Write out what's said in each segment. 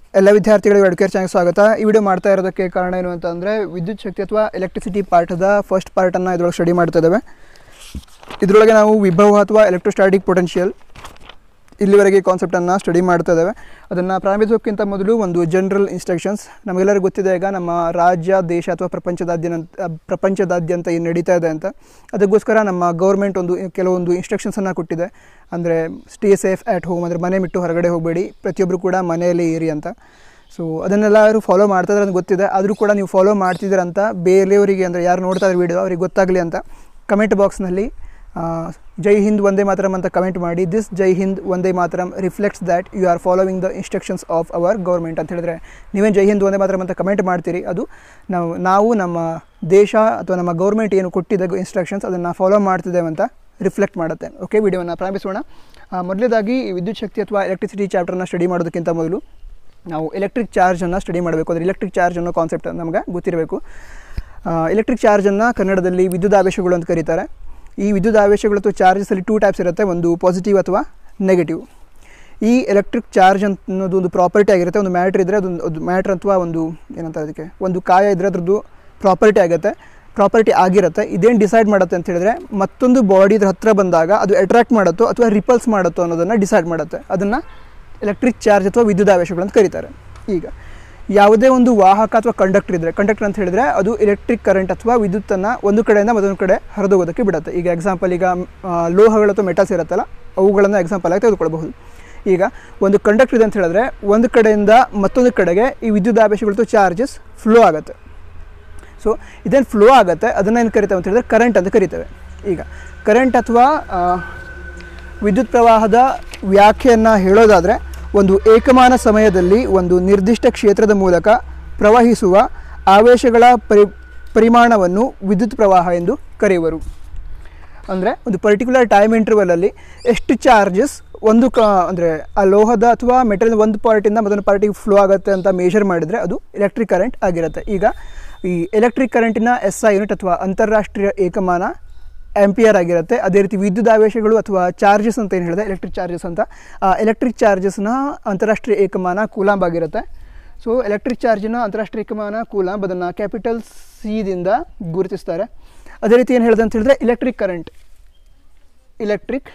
ಎಲ್ಲ ವಿದ್ಯಾರ್ಥಿಗಳಿಗೆ ಎಡ್ಕೇರ್ ಚಾನಲ್ ಸ್ವಾಗತ ಈ ವಿಡಿಯೋ ಮಾಡ್ತಾ ಇರೋದಕ್ಕೆ ಕಾರಣ ಏನು ಅಂತಂದರೆ ವಿದ್ಯುತ್ ಶಕ್ತಿ ಅಥವಾ ಎಲೆಕ್ಟ್ರಿಸಿಟಿ ಪಾಠದ ಫಸ್ಟ್ ಪಾರ್ಟನ್ನು ಇದ್ರೊಳಗೆ ಸ್ಟಡಿ ಮಾಡ್ತಾ ಇದ್ದೇವೆ ಇದರೊಳಗೆ ನಾವು ವಿಭವ ಅಥವಾ ಎಲೆಕ್ಟ್ರೋಸ್ಟಾಟಿಕ್ ಪೊಟೆನ್ಷಿಯಲ್ ಇಲ್ಲಿವರೆಗೆ ಕಾನ್ಸೆಪ್ಟನ್ನು ಸ್ಟಡಿ ಮಾಡ್ತಾ ಇದ್ದೇವೆ ಅದನ್ನು ಪ್ರಾರಂಭಿಸೋಕ್ಕಿಂತ ಮೊದಲು ಒಂದು ಜನರಲ್ ಇನ್ಸ್ಟ್ರಕ್ಷನ್ಸ್ ನಮಗೆಲ್ಲರಿಗೂ ಗೊತ್ತಿದೆ ಈಗ ನಮ್ಮ ರಾಜ್ಯ ದೇಶ ಅಥವಾ ಪ್ರಪಂಚದಾದ್ಯಂತ ಪ್ರಪಂಚದಾದ್ಯಂತ ಏನು ನಡೀತಾ ಇದೆ ಅಂತ ಅದಕ್ಕೋಸ್ಕರ ನಮ್ಮ ಗೌರ್ಮೆಂಟ್ ಒಂದು ಕೆಲವೊಂದು ಇನ್ಸ್ಟ್ರಕ್ಷನ್ಸನ್ನು ಕೊಟ್ಟಿದೆ ಅಂದರೆ ಸ್ಟೇ ಸೇಫ್ ಆ್ಯಟ್ ಹೋಮ್ ಅಂದರೆ ಮನೆ ಬಿಟ್ಟು ಹೊರಗಡೆ ಹೋಗಬೇಡಿ ಪ್ರತಿಯೊಬ್ಬರು ಕೂಡ ಮನೆಯಲ್ಲೇ ಇರಿ ಅಂತ ಸೊ ಅದನ್ನೆಲ್ಲರೂ ಫಾಲೋ ಮಾಡ್ತಾ ಇದ್ದಾರೆ ಅಂತ ಗೊತ್ತಿದೆ ಆದರೂ ಕೂಡ ನೀವು ಫಾಲೋ ಮಾಡ್ತಿದ್ದೀರ ಅಂತ ಬೇರೆಯವರಿಗೆ ಅಂದರೆ ಯಾರು ನೋಡ್ತಾ ಇದ್ದಾರೆ ವೀಡಿಯೋ ಅವ್ರಿಗೆ ಗೊತ್ತಾಗಲಿ ಅಂತ ಕಮೆಂಟ್ ಬಾಕ್ಸ್ನಲ್ಲಿ ಜೈ ಹಿಂದ್ ಒಂದೇ ಮಾತರಂ ಅಂತ ಕಮೆಂಟ್ ಮಾಡಿ this Jai Hind Vande Mataram reflects that you are following the instructions of our government ಅಂತ ಹೇಳಿದ್ರೆ ನೀವೇನು ಜೈ ಹಿಂದ್ ಒಂದೇ ಮಾತರಂ ಅಂತ ಕಮೆಂಟ್ ಮಾಡ್ತೀರಿ ಅದು ನಾವು ನಾವು ನಮ್ಮ ದೇಶ ಅಥವಾ ನಮ್ಮ ಗೌರ್ಮೆಂಟ್ ಏನು ಕೊಟ್ಟಿದೆ ಇನ್ಸ್ಟ್ರಕ್ಷನ್ಸ್ ಅದನ್ನು ಫಾಲೋ ಮಾಡ್ತಿದ್ದೇವೆ ಅಂತ ರಿಫ್ಲೆಕ್ಟ್ ಮಾಡುತ್ತೆ ಓಕೆ ವಿಡಿಯೋವನ್ನು ಪ್ರಾರಂಭಿಸೋಣ ಆ, ಮೊದಲನೇದಾಗಿ ಈ ವಿದ್ಯುತ್ ಶಕ್ತಿ ಅಥವಾ ಎಲೆಕ್ಟ್ರಿಸಿಟಿ ಚಾಪ್ಟರ್ನ ಸ್ಟಡಿ ಮಾಡೋದಕ್ಕಿಂತ ಮೊದಲು ನಾವು ಎಲೆಕ್ಟ್ರಿಕ್ ಚಾರ್ಜನ್ನು ಸ್ಟಡಿ ಮಾಡಬೇಕು ಅಂದರೆ ಎಲೆಕ್ಟ್ರಿಕ್ ಚಾರ್ಜ್ ಅನ್ನೋ ಕಾನ್ಸೆಪ್ಟ್ ನಮಗೆ ಗೊತ್ತಿರಬೇಕು ಎಲೆಕ್ಟ್ರಿಕ್ ಚಾರ್ಜನ್ನು ಕನ್ನಡದಲ್ಲಿ ವಿದ್ಯುತ್ ಆವೇಶಗಳು ಅಂತ ಕರೀತಾರೆ ಈ ವಿದ್ಯುತ್ ಆವೇಶಗಳು ಅಥವಾ ಚಾರ್ಜಸಲ್ಲಿ ಟೂ ಟೈಪ್ಸ್ ಇರುತ್ತೆ ಒಂದು ಪಾಸಿಟಿವ್ ಅಥವಾ ನೆಗೆಟಿವ್ ಈ ಎಲೆಕ್ಟ್ರಿಕ್ ಚಾರ್ಜ್ ಅಂತ ಅನ್ನೋದು ಒಂದು ಪ್ರಾಪರ್ಟಿ ಆಗಿರುತ್ತೆ ಒಂದು ಮ್ಯಾಟ್ರ್ ಇದ್ದರೆ ಅದೊಂದು ಒಂದು ಮ್ಯಾಟ್ರ್ ಅಥವಾ ಒಂದು ಏನಂತ ಅದಕ್ಕೆ ಒಂದು ಕಾಯ ಇದ್ದರೆ ಅದ್ರದ್ದು ಪ್ರಾಪರ್ಟಿ ಆಗುತ್ತೆ ಪ್ರಾಪರ್ಟಿ ಆಗಿರುತ್ತೆ ಇದೇನು ಡಿಸೈಡ್ ಮಾಡುತ್ತೆ ಅಂತ ಹೇಳಿದ್ರೆ ಮತ್ತೊಂದು ಬಾಡಿ ಇದ್ರ ಹತ್ರ ಬಂದಾಗ ಅದು ಅಟ್ರಾಕ್ಟ್ ಮಾಡುತ್ತೋ ಅಥವಾ ರಿಪಲ್ಸ್ ಮಾಡುತ್ತೋ ಅನ್ನೋದನ್ನು ಡಿಸೈಡ್ ಮಾಡುತ್ತೆ ಅದನ್ನು ಎಲೆಕ್ಟ್ರಿಕ್ ಚಾರ್ಜ್ ಅಥವಾ ವಿದ್ಯುತ್ ಆವೇಶಗಳು ಅಂತ ಕರೀತಾರೆ ಈಗ ಯಾವುದೇ ಒಂದು ವಾಹಕ ಅಥವಾ ಕಂಡಕ್ಟರ್ ಇದ್ದರೆ ಕಂಡಕ್ಟರ್ ಅಂತ ಹೇಳಿದ್ರೆ ಅದು ಎಲೆಕ್ಟ್ರಿಕ್ ಕರೆಂಟ್ ಅಥವಾ ವಿದ್ಯುತ್ತನ್ನು ಒಂದು ಕಡೆಯಿಂದ ಮತ್ತೊಂದು ಕಡೆ ಹರಿದೋಗೋದಕ್ಕೆ ಬಿಡುತ್ತೆ ಈಗ ಎಕ್ಸಾಂಪಲ್ ಈಗ ಆ, ಲೋಹಗಳು ಅಥವಾ ಮೆಟಲ್ಸ್ ಇರುತ್ತಲ್ಲ ಅವುಗಳನ್ನು ಎಕ್ಸಾಂಪಲ್ ಆಗಿ ತೆಗೆದುಕೊಳ್ಬಹುದು ಈಗ ಒಂದು ಕಂಡಕ್ಟರ್ ಇದೆ ಅಂತ ಹೇಳಿದ್ರೆ ಒಂದು ಕಡೆಯಿಂದ ಮತ್ತೊಂದು ಕಡೆಗೆ ಈ ವಿದ್ಯುತ್ ಆವೇಶಗಳು ಅಥವಾ ಚಾರ್ಜಸ್ ಫ್ಲೋ ಆಗುತ್ತೆ ಸೊ ಇದೇನು ಫ್ಲೋ ಆಗುತ್ತೆ ಅದನ್ನು ಏನು ಕರಿತೇವೆ ಅಂತ ಹೇಳಿದ್ರೆ ಕರೆಂಟ್ ಅಂತ ಕರಿತೇವೆ ಈಗ ಕರೆಂಟ್ ಅಥವಾ ಆ, ವಿದ್ಯುತ್ ಪ್ರವಾಹದ ವ್ಯಾಖ್ಯೆಯನ್ನು ಹೇಳೋದಾದರೆ ಒಂದು ಏಕಮಾನ ಸಮಯದಲ್ಲಿ ಒಂದು ನಿರ್ದಿಷ್ಟ ಕ್ಷೇತ್ರದ ಮೂಲಕ ಪ್ರವಹಿಸುವ ಆವೇಶಗಳ ಪರಿ ಪರಿಮಾಣವನ್ನು ವಿದ್ಯುತ್ ಪ್ರವಾಹ ಎಂದು ಕರೆಯುವರು ಅಂದರೆ ಒಂದು ಪರ್ಟಿಕ್ಯುಲರ್ ಟೈಮ್ ಇಂಟರ್ವಲಲ್ಲಿ ಎಷ್ಟು ಚಾರ್ಜಸ್ ಒಂದು ಕ ಅಂದರೆ ಆ ಲೋಹದ ಅಥವಾ ಮೆಟಲ್ ಒಂದು ಪಾರ್ಟಿಂದ ಮತ್ತೊಂದು ಪಾರ್ಟಿಗೆ ಫ್ಲೋ ಆಗುತ್ತೆ ಅಂತ ಮೇಜರ್ ಮಾಡಿದರೆ ಅದು ಎಲೆಕ್ಟ್ರಿಕ್ ಕರೆಂಟ್ ಆಗಿರುತ್ತೆ ಈಗ ಈ ಎಲೆಕ್ಟ್ರಿಕ್ ಕರೆಂಟಿನ ಎಸ್ ಐ ಯೂನಿಟ್ ಅಥವಾ ಅಂತಾರಾಷ್ಟ್ರೀಯ ಏಕಮಾನ ಆಂಪಿಯರ್ ಆಗಿರುತ್ತೆ ಅದೇ ರೀತಿ ವಿದ್ಯುತ್ ಆವೇಶಗಳು ಅಥವಾ ಚಾರ್ಜಸ್ ಅಂತ ಏನು ಹೇಳಿದೆ ಎಲೆಕ್ಟ್ರಿಕ್ ಚಾರ್ಜಸ್ ಅಂತ ಆ ಎಲೆಕ್ಟ್ರಿಕ್ ಚಾರ್ಜಸ್ನ ಅಂತಾರಾಷ್ಟ್ರೀಯ ಏಕಮಾನ ಕೂಲಾಂಬ್ ಆಗಿರುತ್ತೆ ಸೊ ಎಲೆಕ್ಟ್ರಿಕ್ ಚಾರ್ಜಿನ ಅಂತಾರಾಷ್ಟ್ರೀಯ ಏಕಮಾನ ಕೂಲಾಂಬ್ ಅದನ್ನು ಕ್ಯಾಪಿಟಲ್ ಸಿದಿಂದ ಗುರುತಿಸ್ತಾರೆ ಅದೇ ರೀತಿ ಏನು ಹೇಳಿದೆ ಅಂತ ಹೇಳಿದ್ರೆ electric current electric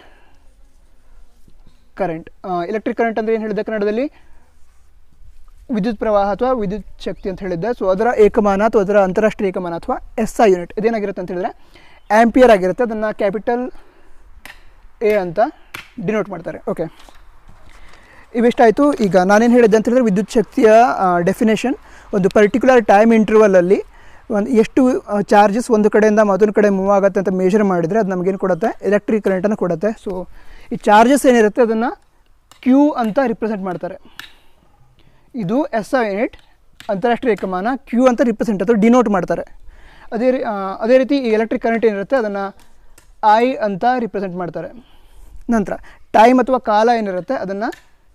current electric current ಅಂದರೆ ಏನು ಹೇಳಿದೆ ಕನ್ನಡದಲ್ಲಿ ವಿದ್ಯುತ್ ಪ್ರವಾಹ ಅಥವಾ ವಿದ್ಯುತ್ ಶಕ್ತಿ ಅಂತ ಹೇಳಿದ್ದೆ ಸೊ ಅದರ ಏಕಮಾನ ಅಥವಾ ಅದರ ಅಂತಾರಾಷ್ಟ್ರೀಯ ಏಕಮಾನ ಅಥವಾ ಎಸ್ ಐ ಯೂನಿಟ್ ಇದೇನಾಗಿರುತ್ತೆ ಅಂತ ಹೇಳಿದ್ರೆ ಆ್ಯಂಪಿಯರ್ ಆಗಿರುತ್ತೆ ಅದನ್ನು ಕ್ಯಾಪಿಟಲ್ ಎ ಅಂತ ಡಿನೋಟ್ ಮಾಡ್ತಾರೆ ಓಕೆ ಇವಿಷ್ಟಾಯಿತು ಈಗ ನಾನೇನು ಹೇಳಿದ್ದೆ ಅಂತ ಹೇಳಿದ್ರೆ ವಿದ್ಯುತ್ ಶಕ್ತಿಯ ಡೆಫಿನೇಷನ್ ಒಂದು ಪರ್ಟಿಕ್ಯುಲರ್ ಟೈಮ್ ಇಂಟರ್ವಲಲ್ಲಿ ಒಂದು ಎಷ್ಟು ಚಾರ್ಜಸ್ ಒಂದು ಕಡೆಯಿಂದ ಮತ್ತೊಂದು ಕಡೆ ಮೂವ್ ಆಗುತ್ತೆ ಅಂತ ಮೇಜರ್ ಮಾಡಿದರೆ ಅದು ನಮಗೇನು ಕೊಡುತ್ತೆ ಎಲೆಕ್ಟ್ರಿಕ್ ಕರೆಂಟನ್ನು ಕೊಡುತ್ತೆ ಸೊ ಈ ಚಾರ್ಜಸ್ ಏನಿರುತ್ತೆ ಅದನ್ನು ಕ್ಯೂ ಅಂತ ರಿಪ್ರೆಸೆಂಟ್ ಮಾಡ್ತಾರೆ ಇದು ಎಸ್ ಐ ಯೂನಿಟ್ ಅಂತಾರಾಷ್ಟ್ರೀಯ ಏಕಮಾನ ಕ್ಯೂ ಅಂತ ರಿಪ್ರೆಸೆಂಟ್ ಅಥವಾ ಡಿನೋಟ್ ಮಾಡ್ತಾರೆ ಅದೇ ರೀ ಆ, ಅದೇ ರೀತಿ ಈ ಎಲೆಕ್ಟ್ರಿಕ್ ಕರೆಂಟ್ ಏನಿರುತ್ತೆ ಅದನ್ನು ಐ ಅಂತ ರಿಪ್ರೆಸೆಂಟ್ ಮಾಡ್ತಾರೆ ನಂತರ ಟೈಮ್ ಅಥವಾ ಕಾಲ ಏನಿರುತ್ತೆ ಅದನ್ನು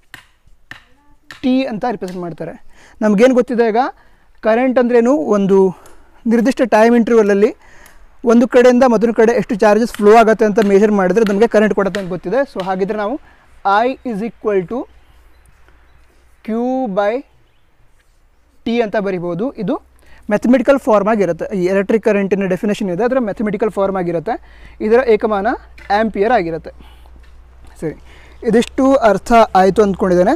ಟಿ ಅಂತ ರಿಪ್ರೆಸೆಂಟ್ ಮಾಡ್ತಾರೆ ನಮಗೇನು ಗೊತ್ತಿದೆ ಈಗ ಕರೆಂಟ್ ಅಂದ್ರೇನು ಒಂದು ನಿರ್ದಿಷ್ಟ ಟೈಮ್ ಇಂಟರ್ವಲಲ್ಲಿ ಒಂದು ಕಡೆಯಿಂದ ಮತ್ತೊಂದು ಕಡೆ ಎಷ್ಟು ಚಾರ್ಜಸ್ ಫ್ಲೋ ಆಗುತ್ತೆ ಅಂತ ಮೇಜರ್ ಮಾಡಿದರೆ ನಮಗೆ ಕರೆಂಟ್ ಕೊಡುತ್ತೆ ಅಂತ ಗೊತ್ತಿದೆ ಸೊ ಹಾಗಿದ್ರೆ ನಾವು I is equal to Q by T ಅಂತ ಬರಿಬೋದು ಇದು ಮ್ಯಾಥಮೆಟಿಕಲ್ ಫಾರ್ಮ್ ಆಗಿರುತ್ತೆ ಈ ಎಲೆಕ್ಟ್ರಿಕ್ ಕರೆಂಟಿನ ಡೆಫಿನೇಷನ್ ಇದೆ ಅದರ ಮ್ಯಾಥಮೆಟಿಕಲ್ ಫಾರ್ಮ್ ಆಗಿರುತ್ತೆ ಇದರ ಏಕಮಾನ ಆ್ಯಂಪಿಯರ್ ಆಗಿರುತ್ತೆ ಸರಿ ಇದಿಷ್ಟು ಅರ್ಥ ಆಯಿತು ಅಂದ್ಕೊಂಡಿದ್ದೇನೆ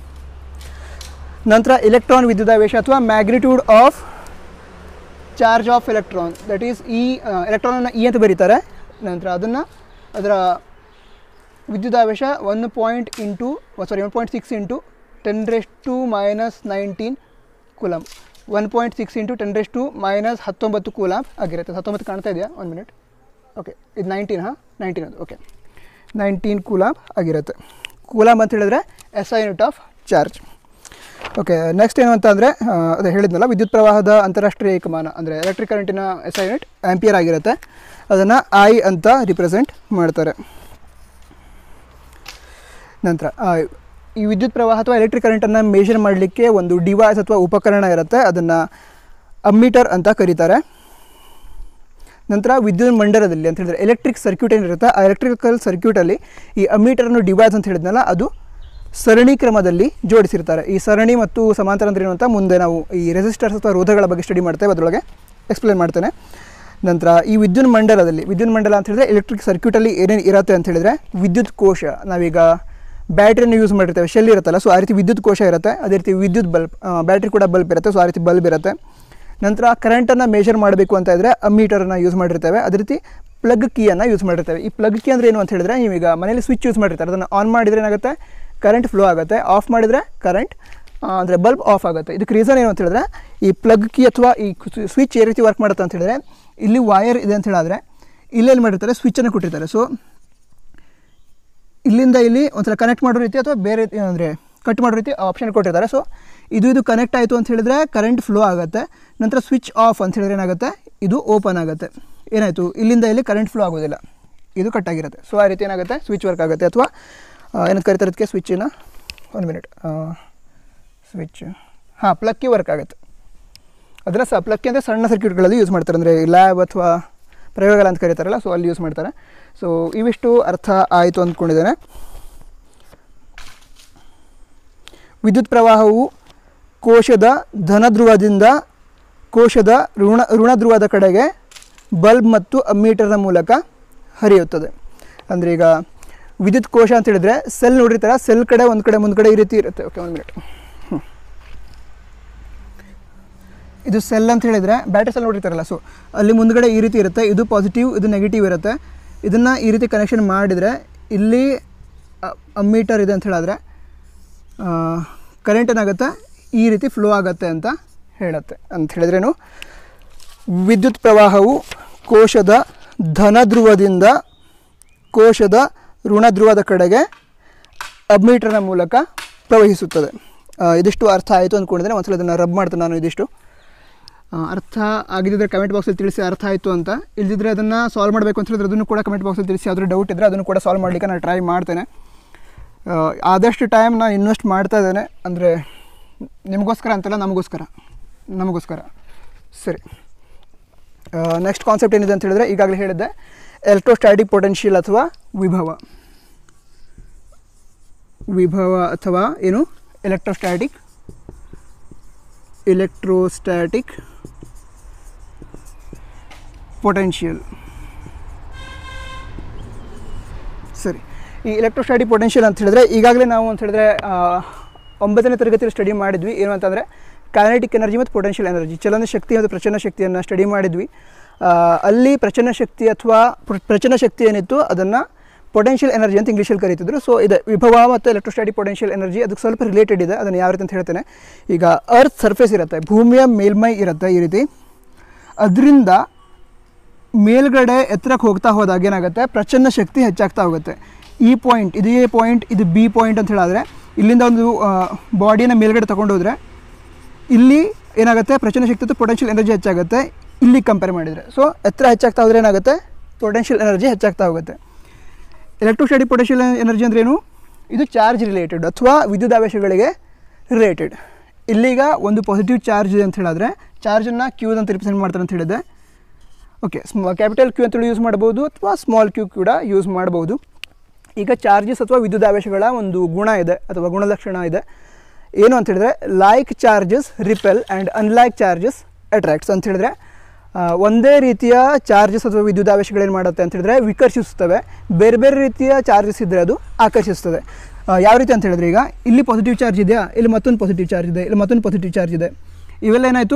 ನಂತರ ಎಲೆಕ್ಟ್ರಾನ್ ವಿದ್ಯುದಾವೇಶ ಅಥವಾ magnitude of charge of electron that is ಈ ಎಲೆಕ್ಟ್ರಾನನ್ನು ಇ ಅಂತ ಬರೀತಾರೆ ನಂತರ ಅದನ್ನು ಅದರ ವಿದ್ಯುದಾವೇಶ one point into sorry one point six into ten raise to minus nineteen coulomb one point six into ten raise to minus ಹತ್ತೊಂಬತ್ತು ಕೂಲಾಮ್ ಆಗಿರುತ್ತೆ ಹತ್ತೊಂಬತ್ತು ಕಾಣ್ತಾ ಇದೆಯಾ ಒಂದು ಮಿನಿಟ್ ಓಕೆ ಇದು ನೈನ್ಟೀನ್ ಹಾಂ ನೈನ್ಟೀನ್ ಅದು ಓಕೆ ನೈನ್ಟೀನ್ ಕೂಲಾಮ್ ಆಗಿರುತ್ತೆ ಕೂಲಾಮ್ ಅಂತ ಹೇಳಿದ್ರೆ S I unit of charge okay next ಏನು ಅಂತ ಅಂದರೆ ಅದೇ ಹೇಳಿದ್ನಲ್ಲ ವಿದ್ಯುತ್ ಪ್ರವಾಹದ ಅಂತಾರಾಷ್ಟ್ರೀಯ ಏಕಮಾನ ಅಂದರೆ ಎಲೆಕ್ಟ್ರಿಕ್ ಕರೆಂಟಿನ ಎಸ್ ಐ ಯೂನಿಟ್ ಆ್ಯಂಪಿಯರ್ ಆಗಿರುತ್ತೆ ಅದನ್ನು ಐ ಅಂತ ರಿಪ್ರೆಸೆಂಟ್ ಮಾಡ್ತಾರೆ ನಂತರ ಆ, ಈ ವಿದ್ಯುತ್ ಪ್ರವಾಹ ಅಥವಾ ಎಲೆಕ್ಟ್ರಿಕ್ ಕರೆಂಟನ್ನು ಮೇಜರ್ ಮಾಡಲಿಕ್ಕೆ ಒಂದು ಡಿವೈಸ್ ಅಥವಾ ಉಪಕರಣ ಇರುತ್ತೆ ಅದನ್ನು ಅಮ್ಮೀಟರ್ ಅಂತ ಕರೀತಾರೆ ನಂತರ ವಿದ್ಯುತ್ ಮಂಡಲದಲ್ಲಿ ಅಂತ ಹೇಳಿದ್ರೆ ಎಲೆಕ್ಟ್ರಿಕ್ ಸರ್ಕ್ಯೂಟ್ ಏನಿರುತ್ತೆ ಆ ಎಲೆಕ್ಟ್ರಿಕಲ್ ಸರ್ಕ್ಯೂಟಲ್ಲಿ ಈ ಅಮ್ಮೀಟರ್ ಅನ್ನೋ ಡಿವೈಸ್ ಅಂತ ಹೇಳಿದ್ನಲ್ಲ ಅದು ಸರಣಿ ಕ್ರಮದಲ್ಲಿ ಜೋಡಿಸಿರ್ತಾರೆ ಈ ಸರಣಿ ಮತ್ತು ಸಮಾಂತರ ಅಂದ್ರೆ ಏನು ಅಂತ ಮುಂದೆ ನಾವು ಈ ರೆಸಿಸ್ಟರ್ಸ್ ಅಥವಾ ರೋಧಗಳ ಬಗ್ಗೆ ಸ್ಟಡಿ ಮಾಡ್ತೇವೆ ಅದರೊಳಗೆ ಎಕ್ಸ್ಪ್ಲೇನ್ ಮಾಡ್ತೇನೆ ನಂತರ ಈ ವಿದ್ಯುತ್ ಮಂಡಲದಲ್ಲಿ ವಿದ್ಯುತ್ ಮಂಡಲ ಅಂತ ಹೇಳಿದ್ರೆ ಎಲೆಕ್ಟ್ರಿಕ್ ಸರ್ಕ್ಯೂಟಲ್ಲಿ ಏನೇನು ಇರುತ್ತೆ ಅಂತ ಹೇಳಿದ್ರೆ ವಿದ್ಯುತ್ ಕೋಶ ನಾವೀಗ ಬ್ಯಾಟ್ರಿಯನ್ನು ಯೂಸ್ ಮಾಡಿರ್ತೇವೆ ಶೆಲ್ ಇರುತ್ತಲ್ಲ ಸೊ ಆ ರೀತಿ ವಿದ್ಯುತ್ ಕೋಶ ಇರುತ್ತೆ ಅದೇ ರೀತಿ ವಿದ್ಯುತ್ ಬಲ್ಬ್ ಬ್ಯಾಟ್ರಿ ಕೂಡ ಬಲ್ಬ್ ಇರುತ್ತೆ ಸೊ ಆ ರೀತಿ ಬಲ್ಬ್ ಇರುತ್ತೆ ನಂತರ ಕರೆಂಟನ್ನು ಮೆಷರ್ ಮಾಡಬೇಕು ಅಂತ ಇದ್ದರೆ ಅಮ್ಮೀಟರನ್ನು ಯೂಸ್ ಮಾಡಿರ್ತೇವೆ ಅದೇ ರೀತಿ ಪ್ಲಗ್ ಕೀಯನ್ನು ಯೂಸ್ ಮಾಡಿರ್ತೇವೆ ಈ ಪ್ಲಗ್ ಕೀ ಅಂದರೆ ಏನು ಅಂತ ಹೇಳಿದ್ರೆ ನೀವೀಗ ಮನೇಲಿ ಸ್ವಿಚ್ ಯೂಸ್ ಮಾಡಿರ್ತಾರೆ ಅದನ್ನು ಆನ್ ಮಾಡಿದರೆ ಏನಾಗುತ್ತೆ ಕರೆಂಟ್ ಫ್ಲೋ ಆಗುತ್ತೆ ಆಫ್ ಮಾಡಿದರೆ ಕರೆಂಟ್ ಅಂದರೆ ಬಲ್ಬ್ ಆಫ್ ಆಗುತ್ತೆ ಇದಕ್ಕೆ ರೀಸನ್ ಏನು ಅಂತ ಹೇಳಿದ್ರೆ ಈ ಪ್ಲಗ್ ಕೀ ಅಥವಾ ಈ ಸ್ವಿಚ್ ಯಾವ ರೀತಿ ವರ್ಕ್ ಮಾಡುತ್ತೆ ಅಂತ ಹೇಳಿದ್ರೆ ಇಲ್ಲಿ ವೈರ್ ಇದೆ ಅಂತ ಹೇಳಿದ್ರೆ ಇಲ್ಲೇನು ಮಾಡಿರ್ತಾರೆ ಸ್ವಿಚ್ಚನ್ನು ಕೊಟ್ಟಿರ್ತಾರೆ ಸೊ ಇಲ್ಲಿಂದ ಇಲ್ಲಿ ಒಂಥರ ಕನೆಕ್ಟ್ ಮಾಡೋ ರೀತಿ ಅಥವಾ ಬೇರೆ ಅಂದರೆ ಕಟ್ ಮಾಡೋ ರೀತಿ ಆಪ್ಷನ್ ಕೊಟ್ಟಿರ್ತಾರೆ ಸೊ ಇದು ಇದು ಕನೆಕ್ಟ್ ಆಯಿತು ಅಂತ ಹೇಳಿದ್ರೆ ಕರೆಂಟ್ ಫ್ಲೋ ಆಗುತ್ತೆ ನಂತರ ಸ್ವಿಚ್ ಆಫ್ ಅಂತ ಹೇಳಿದ್ರೆ ಏನಾಗುತ್ತೆ ಇದು ಓಪನ್ ಆಗುತ್ತೆ ಏನಾಯಿತು ಇಲ್ಲಿಂದ ಇಲ್ಲಿ ಕರೆಂಟ್ ಫ್ಲೋ ಆಗೋದಿಲ್ಲ ಇದು ಕಟ್ ಆಗಿರುತ್ತೆ ಸೊ ಆ ರೀತಿ ಏನಾಗುತ್ತೆ ಸ್ವಿಚ್ ವರ್ಕ್ ಆಗುತ್ತೆ ಅಥವಾ ಏನಂತ ಕರಿತಾರೆ ಅದಕ್ಕೆ ಸ್ವಿಚ್ಚಿನ ಒಂದು ಮಿನಿಟ್ ಸ್ವಿಚ್ ಹಾಂ ಪ್ಲಕ್ಕಿ ವರ್ಕ್ ಆಗುತ್ತೆ ಅದನ್ನು ಸ ಪ್ಲಕ್ಕಿ ಅಂದರೆ ಸಣ್ಣ ಸರ್ಕ್ಯೂಟ್ಗಳಲ್ಲಿ ಯೂಸ್ ಮಾಡ್ತಾರೆ ಅಂದರೆ ಲ್ಯಾಬ್ ಅಥವಾ ಪ್ರಯೋಗಗಳ ಅಂತ ಕರೀತಾರಲ್ಲ ಸೊ ಅಲ್ಲಿ ಯೂಸ್ ಮಾಡ್ತಾರೆ ಸೊ ಇವಿಷ್ಟು ಅರ್ಥ ಆಯಿತು ಅಂದ್ಕೊಂಡಿದ್ದೇನೆ ವಿದ್ಯುತ್ ಪ್ರವಾಹವು ಕೋಶದ ಧನಧ್ರುವದಿಂದ ಕೋಶದ ಋಣ ಋಣಧ್ರುವದ ಕಡೆಗೆ ಬಲ್ಬ್ ಮತ್ತು ಅಮ್ಮೀಟರ್ನ ಮೂಲಕ ಹರಿಯುತ್ತದೆ ಅಂದರೆ ಈಗ ವಿದ್ಯುತ್ ಕೋಶ ಅಂತ ಹೇಳಿದ್ರೆ ಸೆಲ್ ನೋಡಿರ್ತಾರೆ ಸೆಲ್ ಕಡೆ ಒಂದು ಕಡೆ ಮುಂದ್ಗಡೆ ಈ ರೀತಿ ಇರುತ್ತೆ ಓಕೆ ಒಂದು ಮಿನಿಟ್ ಇದು ಸೆಲ್ ಅಂತ ಹೇಳಿದರೆ ಬ್ಯಾಟ್ರಿ ಸೆಲ್ ನೋಡಿರ್ತಾರಲ್ಲ ಸೊ ಅಲ್ಲಿ ಮುಂದ್ಗಡೆ ಈ ರೀತಿ ಇರುತ್ತೆ ಇದು ಪಾಸಿಟಿವ್ ಇದು ನೆಗೆಟಿವ್ ಇರುತ್ತೆ ಇದನ್ನು ಈ ರೀತಿ ಕನೆಕ್ಷನ್ ಮಾಡಿದರೆ ಇಲ್ಲಿ ಅಮ್ಮೀಟರ್ ಇದೆ ಅಂತ ಹೇಳಿದ್ರೆ ಕರೆಂಟ್ ಏನಾಗುತ್ತೆ ಈ ರೀತಿ ಫ್ಲೋ ಆಗುತ್ತೆ ಅಂತ ಹೇಳುತ್ತೆ ಅಂತ ಹೇಳಿದ್ರೇನು ವಿದ್ಯುತ್ ಪ್ರವಾಹವು ಕೋಶದ ಧನಧ್ರುವದಿಂದ ಕೋಶದ ಋಣಧ್ರುವದ ಕಡೆಗೆ ಅಬ್ಮೀಟರ್ನ ಮೂಲಕ ಪ್ರವಹಿಸುತ್ತದೆ ಆ, ಇದಿಷ್ಟು ಅರ್ಥ ಆಯಿತು ಅಂದ್ಕೊಂಡಿದ್ದೇನೆ ಒಂದ್ಸಲ ಇದನ್ನು ರಬ್ ಮಾಡ್ತೇನೆ ನಾನು ಇದಿಷ್ಟು ಆ, ಅರ್ಥ ಆಗಿದ್ದರೆ ಕಮೆಂಟ್ ಬಾಕ್ಸಲ್ಲಿ ತಿಳಿಸಿ ಅರ್ಥ ಆಯಿತು ಅಂತ ಇಲ್ದಿದ್ರೆ ಅದನ್ನು ಸಾಲ್ವ್ ಮಾಡಬೇಕು ಅಂತ ಹೇಳಿದ್ರೆ ಅದನ್ನು ಕೂಡ ಕಮೆಂಟ್ ಬಾಕ್ಸಲ್ಲಿ ತಿಳಿಸಿ ಯಾವ್ದಾದ್ರು ಡೌಟ್ ಇದ್ದರೆ ಅದನ್ನು ಕೂಡ ಸಾಲ್ವ್ ಮಾಡಲಿಕ್ಕೆ ನಾನು ಟ್ರೈ ಮಾಡ್ತೇನೆ ಆ, ಆದಷ್ಟು ಟೈಮ್ ನಾನು ಇನ್ವೆಸ್ಟ್ ಮಾಡ್ತಾ ಇದ್ದೇನೆ ಅಂದರೆ ನಿಮಗೋಸ್ಕರ ಅಂತಲ್ಲ ನಮಗೋಸ್ಕರ ನಮಗೋಸ್ಕರ ಸರಿ ನೆಕ್ಸ್ಟ್ ಕಾನ್ಸೆಪ್ಟ್ ಏನಿದೆ ಅಂತ ಹೇಳಿದ್ರೆ ಈಗಾಗಲೇ ಹೇಳಿದ್ದೆ ಎಲೆಕ್ಟ್ರೋಸ್ಟ್ಯಾಟಿಕ್ ಪೊಟೆನ್ಷಿಯಲ್ ಅಥವಾ ವಿಭವ ವಿಭವ ಅಥವಾ ಏನು ಎಲೆಕ್ಟ್ರೋಸ್ಟ್ಯಾಟಿಕ್ ಎಲೆಕ್ಟ್ರೋಸ್ಟ್ಯಾಟಿಕ್ ಪೊಟೆನ್ಷಿಯಲ್ ಸರಿ ಈ ಎಲೆಕ್ಟ್ರೋಸ್ಟ್ಯಾಟಿಕ್ ಪೊಟೆನ್ಷಿಯಲ್ ಅಂತ ಹೇಳಿದ್ರೆ ಈಗಾಗಲೇ ನಾವು ಅಂತ ಹೇಳಿದ್ರೆ ಆ, ಒಂಬತ್ತನೇ ತರಗತಿಯಲ್ಲಿ ಸ್ಟಡಿ ಮಾಡಿದ್ವಿ ಏನು ಅಂತಂದರೆ ಕೈನೆಟಿಕ್ ಎನರ್ಜಿ ಮತ್ತು ಪೊಟೆನ್ಷಿಯಲ್ ಎನರ್ಜಿ ಚಲನ ಶಕ್ತಿ ಮತ್ತು ಪ್ರಚನ ಶಕ್ತಿಯನ್ನು ಸ್ಟಡಿ ಮಾಡಿದ್ವಿ ಆ, ಅಲ್ಲಿ ಪ್ರಚನ ಶಕ್ತಿ ಅಥವಾ ಪ್ರ- ಪ್ರಚನ ಶಕ್ತಿ ಏನಿತ್ತು ಅದನ್ನು ಪೊಟೆನ್ಷಿಯಲ್ ಎನರ್ಜಿ ಅಂತ ಇಂಗ್ಲೀಷಲ್ಲಿ ಕರೀತಿದ್ರು ಸೊ ಇದೆ ವಿಭವ ಮತ್ತು ಎಲೆಕ್ಟ್ರೋಸ್ಟ್ಯಾಟಿಕ್ ಪೊಟೆನ್ಷಿಯಲ್ ಎನರ್ಜಿ ಅದಕ್ಕೆ ಸ್ವಲ್ಪ ರಿಲೇಟೆಡ್ ಇದೆ ಅದನ್ನು ಯಾವ ರೀತಿ ಅಂತ ಹೇಳ್ತೇನೆ ಈಗ ಅರ್ತ್ ಸರ್ಫೇಸ್ ಇರುತ್ತೆ ಭೂಮಿಯ ಮೇಲ್ಮೈ ಇರುತ್ತೆ ಈ ರೀತಿ ಅದರಿಂದ ಮೇಲ್ಗಡೆ ಎತ್ತರಕ್ಕೆ ಹೋಗ್ತಾ ಹೋದಾಗ ಏನಾಗುತ್ತೆ ಪ್ರಚನ್ನ ಶಕ್ತಿ ಹೆಚ್ಚಾಗ್ತಾ ಹೋಗುತ್ತೆ ಈ ಪಾಯಿಂಟ್ ಇದು ಎ ಪಾಯಿಂಟ್ ಇದು ಬಿ ಪಾಯಿಂಟ್ ಅಂತ ಹೇಳಿದ್ರೆ ಇಲ್ಲಿಂದ ಒಂದು ಬಾಡಿಯನ್ನು ಮೇಲ್ಗಡೆ ತಗೊಂಡು ಹೋದರೆ ಇಲ್ಲಿ ಏನಾಗುತ್ತೆ ಪ್ರಚನ್ನ ಶಕ್ತಿ ಮತ್ತು ಪೊಟೆನ್ಷಿಯಲ್ ಎನರ್ಜಿ ಹೆಚ್ಚಾಗುತ್ತೆ ಇಲ್ಲಿ ಕಂಪೇರ್ ಮಾಡಿದರೆ ಸೊ ಎತ್ತರ ಹೆಚ್ಚಾಗ್ತಾ ಹೋದರೆ ಏನಾಗುತ್ತೆ ಪೊಟೆನ್ಷಿಯಲ್ ಎನರ್ಜಿ ಹೆಚ್ಚಾಗ್ತಾ ಹೋಗುತ್ತೆ ಎಲೆಕ್ಟ್ರೋಸ್ಟ್ಯಾಟಿಕ್ ಪೊಟೆನ್ಷಿಯಲ್ ಎನರ್ಜಿ ಅಂದ್ರೇನು ಇದು ಚಾರ್ಜ್ ರಿಲೇಟೆಡ್ ಅಥವಾ ವಿದ್ಯುದಾವೇಶಗಳಿಗೆ ರಿಲೇಟೆಡ್ ಇಲ್ಲೀಗ ಒಂದು ಪಾಸಿಟಿವ್ ಚಾರ್ಜ್ ಇದೆ ಅಂತ ಹೇಳಿದ್ರೆ ಚಾರ್ಜನ್ನು ಕ್ಯೂಸ್ ಅಂತ ರಿಪ್ರೆಸೆಂಟ್ ಮಾಡ್ತಾರೆ ಅಂತ ಹೇಳಿದೆ ಓಕೆ ಸ್ಮ ಕ್ಯಾಪಿಟಲ್ ಕ್ಯೂ ಅಂತೇಳಿ ಯೂಸ್ ಮಾಡ್ಬೋದು ಅಥವಾ ಸ್ಮಾಲ್ ಕ್ಯೂ ಕೂಡ ಯೂಸ್ ಮಾಡ್ಬೋದು ಈಗ ಚಾರ್ಜಸ್ ಅಥವಾ ವಿದ್ಯುದಾವೇಶಗಳ ಒಂದು ಗುಣ ಇದೆ ಅಥವಾ ಗುಣಲಕ್ಷಣ ಇದೆ ಏನು ಅಂತ ಹೇಳಿದ್ರೆ like charges repel and unlike charges attracts ಅಂತ ಹೇಳಿದ್ರೆ ಆ, ಒಂದೇ ರೀತಿಯ ಚಾರ್ಜಸ್ ಅಥವಾ ವಿದ್ಯುದಾವೇಶಗಳೇನು ಮಾಡುತ್ತೆ ಅಂತ ಹೇಳಿದ್ರೆ ವಿಕರ್ಷಿಸುತ್ತವೆ ಬೇರೆ ಬೇರೆ ರೀತಿಯ ಚಾರ್ಜಸ್ ಇದ್ದರೆ ಅದು ಆಕರ್ಷಿಸ್ತದೆ ಆ, ಯಾವ ರೀತಿ ಅಂತ ಹೇಳಿದ್ರೆ ಈಗ ಇಲ್ಲಿ ಪಾಸಿಟಿವ್ ಚಾರ್ಜ್ ಇದೆಯಾ ಇಲ್ಲಿ ಮತ್ತೊಂದು ಪಾಸಿಟಿವ್ ಚಾರ್ಜ್ ಇದೆ ಇಲ್ಲಿ ಮತ್ತೊಂದು ಪಾಸಿಟಿವ್ ಚಾರ್ಜ್ ಇದೆ ಇವೆಲ್ಲ ಏನಾಯಿತು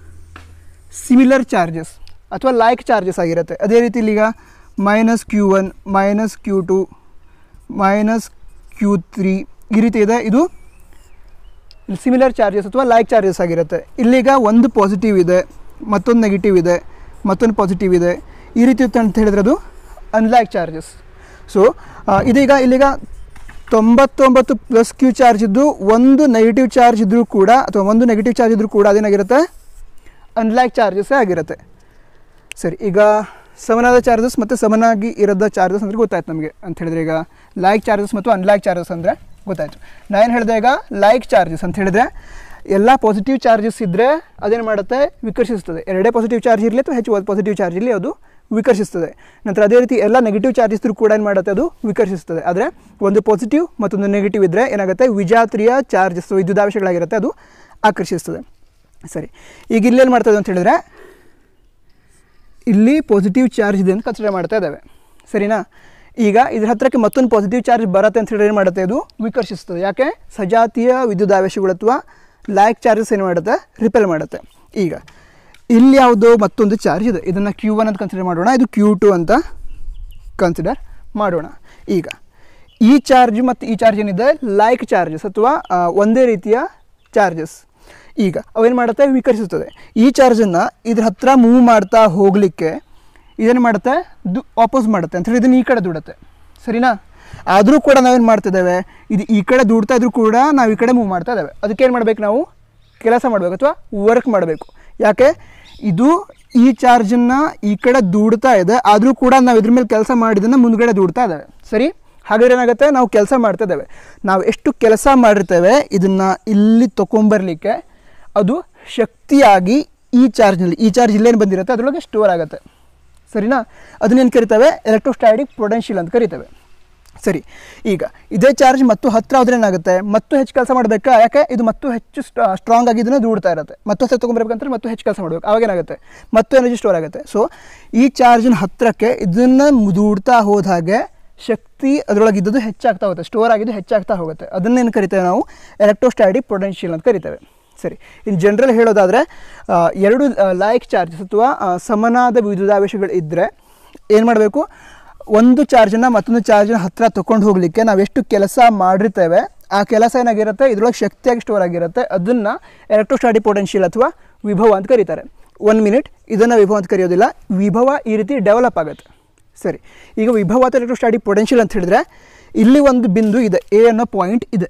ಸಿಮಿಲರ್ ಚಾರ್ಜಸ್ ಅಥವಾ ಲೈಕ್ ಚಾರ್ಜಸ್ ಆಗಿರುತ್ತೆ ಅದೇ ರೀತಿ ಇಲ್ಲಿಗ minus Q one minus Q two minus Q three ಈ ರೀತಿ ಇದೆ ಇದು ಸಿಮಿಲರ್ ಚಾರ್ಜಸ್ ಅಥವಾ ಲೈಕ್ ಚಾರ್ಜಸ್ ಆಗಿರುತ್ತೆ ಇಲ್ಲೀಗ ಒಂದು ಪಾಸಿಟಿವ್ ಇದೆ ಮತ್ತೊಂದು ನೆಗೆಟಿವ್ ಇದೆ ಮತ್ತೊಂದು ಪಾಸಿಟಿವ್ ಇದೆ ಈ ರೀತಿ ಇತ್ತು ಅಂತ ಹೇಳಿದ್ರೆ ಅದು ಅನ್ಲೈಕ್ ಚಾರ್ಜಸ್ ಸೊ ಇದೀಗ ಇಲ್ಲಿಗ ತೊಂಬತ್ತೊಂಬತ್ತು ಪ್ಲಸ್ ಕ್ಯೂ ಚಾರ್ಜ್ ಇದ್ದು ಒಂದು ನೆಗೆಟಿವ್ ಚಾರ್ಜ್ ಇದ್ದರೂ ಕೂಡ ಅಥವಾ ಒಂದು ನೆಗೆಟಿವ್ ಚಾರ್ಜ್ ಇದ್ದರೂ ಕೂಡ ಅದೇನಾಗಿರುತ್ತೆ ಅನ್ಲೈಕ್ ಚಾರ್ಜಸ್ಸೇ ಆಗಿರುತ್ತೆ ಸರಿ ಈಗ ಸಮನಾದ ಚಾರ್ಜಸ್ ಮತ್ತು ಸಮನಾಗಿ ಇರದ ಚಾರ್ಜಸ್ ಅಂದರೆ ಗೊತ್ತಾಯ್ತು ನಮಗೆ ಅಂತ ಹೇಳಿದ್ರೆ ಈಗ ಲೈಕ್ ಚಾರ್ಜಸ್ ಮತ್ತು ಅನ್ಲೈಕ್ ಚಾರ್ಜಸ್ ಅಂದರೆ ಗೊತ್ತಾಯಿತು ನಾ ಏನು ಹೇಳಿದೆ ಈಗ ಲೈಕ್ ಚಾರ್ಜಸ್ ಅಂತ ಹೇಳಿದ್ರೆ ಎಲ್ಲ ಪಾಸಿಟಿವ್ ಚಾರ್ಜಸ್ ಇದ್ದರೆ ಅದೇನು ಮಾಡುತ್ತೆ ವಿಕರ್ಷಿಸ್ತದೆ ಎರಡೇ ಪಾಸಿಟಿವ್ ಚಾರ್ಜ್ ಇರಲಿ ಅಥವಾ ಹೆಚ್ಚು ಪಾಸಿಟಿವ್ ಚಾರ್ಜ್ ಇರಲಿ ಅದು ವಿಕರ್ಷಿಸ್ತದೆ ನಂತರ ಅದೇ ರೀತಿ ಎಲ್ಲ ನೆಗೆಟಿವ್ ಚಾರ್ಜ್ ಇದ್ರೂ ಕೂಡ ಏನು ಮಾಡುತ್ತೆ ಅದು ವಿಕರ್ಷಿಸ್ತದೆ ಆದರೆ ಒಂದು ಪಾಸಿಟಿವ್ ಮತ್ತೊಂದು ನೆಗೆಟಿವ್ ಇದ್ದರೆ ಏನಾಗುತ್ತೆ ವಿಜಾತ್ರಿಯ ಚಾರ್ಜಸ್ ವಿದ್ಯುದಾವೇಶಗಳಾಗಿರುತ್ತೆ ಅದು ಆಕರ್ಷಿಸ್ತದೆ ಸರಿ ಈಗ ಇಲ್ಲೇನು ಮಾಡ್ತದೆ ಅಂತ ಹೇಳಿದ್ರೆ ಇಲ್ಲಿ ಪಾಸಿಟಿವ್ ಚಾರ್ಜ್ ಇದೆ ಅಂತ ಕನ್ಸಿಡರ್ ಮಾಡ್ತಾ ಇದ್ದಾವೆ ಸರಿನಾ ಈಗ ಇದ್ರ ಹತ್ರಕ್ಕೆ ಮತ್ತೊಂದು ಪಾಸಿಟಿವ್ ಚಾರ್ಜ್ ಬರುತ್ತೆ ಅಂತ ಹೇಳಿದ್ರೆ ಏನು ಮಾಡುತ್ತೆ ಅದು ವಿಕರ್ಷಿಸ್ತದೆ ಯಾಕೆ ಸಜಾತಿಯ ವಿದ್ಯುದಾವೇಶಗಳು ಅಥವಾ ಲೈಕ್ ಚಾರ್ಜಸ್ ಏನು ಮಾಡುತ್ತೆ ರಿಪೆಲ್ ಮಾಡುತ್ತೆ ಈಗ ಇಲ್ಲಿ ಯಾವುದೋ ಮತ್ತೊಂದು ಚಾರ್ಜ್ ಇದೆ ಇದನ್ನು ಕ್ಯೂ ಒನ್ ಅಂತ ಕನ್ಸಿಡರ್ ಮಾಡೋಣ ಇದು ಕ್ಯೂ ಟು ಅಂತ ಕನ್ಸಿಡರ್ ಮಾಡೋಣ ಈಗ ಈ ಚಾರ್ಜ್ ಮತ್ತು ಈ ಚಾರ್ಜ್ ಏನಿದೆ ಲೈಕ್ ಚಾರ್ಜಸ್ ಅಥವಾ ಆ, ಒಂದೇ ರೀತಿಯ ಚಾರ್ಜಸ್ ಈಗ ಅವೇನು ಮಾಡುತ್ತೆ ವಿಕರಿಸುತ್ತದೆ ಈ ಚಾರ್ಜನ್ನು ಇದ್ರ ಹತ್ರ ಮೂವ್ ಮಾಡ್ತಾ ಹೋಗಲಿಕ್ಕೆ ಇದೇನು ಮಾಡುತ್ತೆ ದು ವಾಪಸ್ ಮಾಡುತ್ತೆ ಅಂತ ಹೇಳಿ ಇದನ್ನು ಈ ಕಡೆ ದುಡುತ್ತೆ ಸರಿನಾ ಆದರೂ ಕೂಡ ನಾವೇನು ಮಾಡ್ತಿದ್ದೇವೆ ಇದು ಈ ಕಡೆ ದುಡ್ತಾ ಇದ್ರೂ ಕೂಡ ನಾವು ಈ ಕಡೆ ಮೂವ್ ಮಾಡ್ತಾ ಇದ್ದೇವೆ ಅದಕ್ಕೆ ಏನು ಮಾಡಬೇಕು ನಾವು ಕೆಲಸ ಮಾಡಬೇಕು ಅಥವಾ ವರ್ಕ್ ಮಾಡಬೇಕು ಯಾಕೆ ಇದು ಈ ಚಾರ್ಜನ್ನು ಈ ಕಡೆ ದೂಡ್ತಾ ಇದೆ ಆದರೂ ಕೂಡ ನಾವು ಇದ್ರ ಮೇಲೆ ಕೆಲಸ ಮಾಡಿದ್ದನ್ನು ಮುಂದ್ಗಡೆ ದೂಡ್ತಾ ಇದ್ದಾವೆ ಸರಿ ಹಾಗಾದ್ರೆ ಏನಾಗುತ್ತೆ ನಾವು ಕೆಲಸ ಮಾಡ್ತಾ ಇದ್ದೇವೆ ನಾವು ಎಷ್ಟು ಕೆಲಸ ಮಾಡಿರ್ತೇವೆ ಇದನ್ನು ಇಲ್ಲಿ ತೊಗೊಂಬರ್ಲಿಕ್ಕೆ ಅದು ಶಕ್ತಿಯಾಗಿ ಈ ಚಾರ್ಜ್ನಲ್ಲಿ ಈ ಚಾರ್ಜ್ ಇಲ್ಲೇನು ಬಂದಿರುತ್ತೆ ಅದರೊಳಗೆ ಸ್ಟೋರ್ ಆಗುತ್ತೆ ಸರಿನಾ ಅದನ್ನೇನು ಕರಿತೇವೆ ಎಲೆಕ್ಟ್ರೋಸ್ಟ್ಯಾಟಿಕ್ ಪೊಟೆನ್ಷಿಯಲ್ ಅಂತ ಕರಿತೇವೆ ಸರಿ ಈಗ ಇದೇ ಚಾರ್ಜ್ ಮತ್ತು ಹತ್ತಿರ ಆದ್ರೆ ಏನಾಗುತ್ತೆ ಮತ್ತು ಹೆಚ್ಚು ಕೆಲಸ ಮಾಡಬೇಕಾ ಯಾಕೆ ಇದು ಮತ್ತು ಹೆಚ್ಚು ಸ್ಟ್ರಾಂಗ್ ಆಗಿ ಇದನ್ನು ದೂಡ್ತಾ ಇರುತ್ತೆ ಮತ್ತು ಹತ್ತಿರ ತೊಗೊಂಬರ್ಬೇಕಂದ್ರೆ ಮತ್ತು ಹೆಚ್ಚು ಕೆಲಸ ಮಾಡಬೇಕು ಅವಾಗ ಏನಾಗುತ್ತೆ ಮತ್ತು ಎನರ್ಜಿ ಸ್ಟೋರ್ ಆಗುತ್ತೆ ಸೊ ಈ ಚಾರ್ಜಿನ ಹತ್ತಿರಕ್ಕೆ ಇದನ್ನು ದೂಡ್ತಾ ಹೋದ ಹಾಗೆ ಶಕ್ತಿ ಅದರೊಳಗೆ ಇದ್ದದ್ದು ಹೆಚ್ಚಾಗ್ತಾ ಹೋಗುತ್ತೆ ಸ್ಟೋರ್ ಆಗಿದ್ದು ಹೆಚ್ಚಾಗ್ತಾ ಹೋಗುತ್ತೆ ಅದನ್ನೇನು ಕರಿತೇವೆ ನಾವು ಎಲೆಕ್ಟ್ರೋಸ್ಟ್ಯಾಟಿಕ್ ಪೊಟೆನ್ಷಿಯಲ್ ಅಂತ ಕರಿತೇವೆ ಸರಿ ಇನ್ ಜನರಲ್ ಹೇಳೋದಾದರೆ ಆ, ಎರಡು ಲೈಕ್ ಚಾರ್ಜಸ್ ಅಥವಾ ಆ, ಸಮನಾದ ವಿದ್ಯುದಾವೇಶಗಳು ಇದ್ದರೆ ಏನು ಮಾಡಬೇಕು ಒಂದು ಚಾರ್ಜನ್ನು ಮತ್ತೊಂದು ಚಾರ್ಜನ್ನ ಹತ್ತಿರ ತೊಗೊಂಡು ಹೋಗಲಿಕ್ಕೆ ನಾವು ಎಷ್ಟು ಕೆಲಸ ಮಾಡಿರ್ತೇವೆ ಆ ಕೆಲಸ ಏನಾಗಿರುತ್ತೆ ಇದ್ರೊಳಗೆ ಶಕ್ತಿಯಾಗಿ ಸ್ಟೋರ್ ಆಗಿರುತ್ತೆ ಅದನ್ನು ಎಲೆಕ್ಟ್ರೋಸ್ಟಾಟಿಕ್ ಪೊಟೆನ್ಷಿಯಲ್ ಅಥವಾ ವಿಭವ ಅಂತ ಕರೀತಾರೆ ಒನ್ ಮಿನಿಟ್ ಇದನ್ನು ವಿಭವ ಅಂತ ಕರೆಯೋದಿಲ್ಲ ವಿಭವ ಈ ರೀತಿ ಡೆವಲಪ್ ಆಗುತ್ತೆ ಸರಿ ಈಗ ವಿಭವ ಅಥವಾ ಎಲೆಕ್ಟ್ರೋಸ್ಟಾಟಿಕ್ ಪೊಟೆನ್ಷಿಯಲ್ ಅಂತ ಹೇಳಿದ್ರೆ ಇಲ್ಲಿ ಒಂದು ಬಿಂದು ಇದೆ ಎ ಅನ್ನೋ ಪಾಯಿಂಟ್ ಇದೆ